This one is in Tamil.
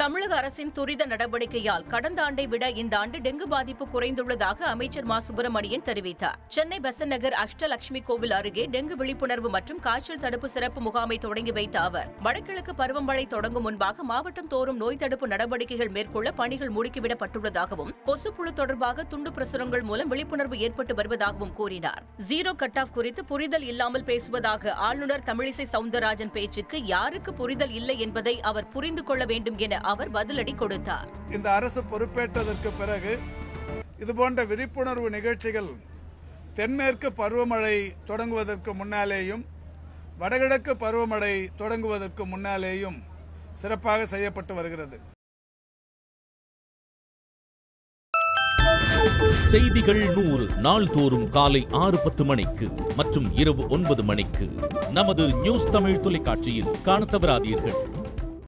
தமிழக அரசின் துரித நடவடிக்கையால் கடந்த ஆண்டை விட இந்த ஆண்டு டெங்கு பாதிப்பு குறைந்துள்ளதாக அமைச்சர் மா சுப்பிரமணியன் தெரிவித்தார் சென்னை பெசன்ட் நகர் அஷ்டலட்சுமி கோவில் அருகே டெங்கு விழிப்புணர்வு மற்றும் காய்ச்சல் தடுப்பு சிறப்பு முகாமை தொடங்கி வைத்த அவர் வடகிழக்கு பருவமழை தொடங்கும் முன்பாக மாவட்டம் தோறும் நோய் தடுப்பு நடவடிக்கைகள் மேற்கொள்ள பணிகள் முடுக்கிவிடப்பட்டுள்ளதாகவும் கொசுப்புழு தொடர்பாக துண்டு பிரசுரங்கள் மூலம் விழிப்புணர்வு ஏற்பட்டு வருவதாகவும் கூறினார் ஜீரோ கட் ஆஃப் குறித்து புரிதல் இல்லாமல் பேசுவதாக ஆளுநர் தமிழிசை சவுந்தரராஜன் பேச்சுக்கு யாருக்கு புரிதல் இல்லை என்பதை அவர் புரிந்து கொள்ள வேண்டும் என அவர் பதிலடி கொடுத்தார் இந்த அரசு பொறுப்பேற்றதற்கு பிறகு இதுபோன்ற விழிப்புணர்வு நிகழ்ச்சிகள் தென்மேற்கு பருவமழை தொடங்குவதற்கு முன்னாலேயும் வடகிழக்கு பருவமழை தொடங்குவதற்கு முன்னாலேயும் சிறப்பாக செய்யப்பட்டு வருகிறது செய்திகள் நூறு நாள்தோறும் காலை ஆறு பத்து மணிக்கு மற்றும் இரவு ஒன்பது மணிக்கு நமது நியூஸ் தமிழ் தொலைக்காட்சியில் காணத் தவறாதீர்கள்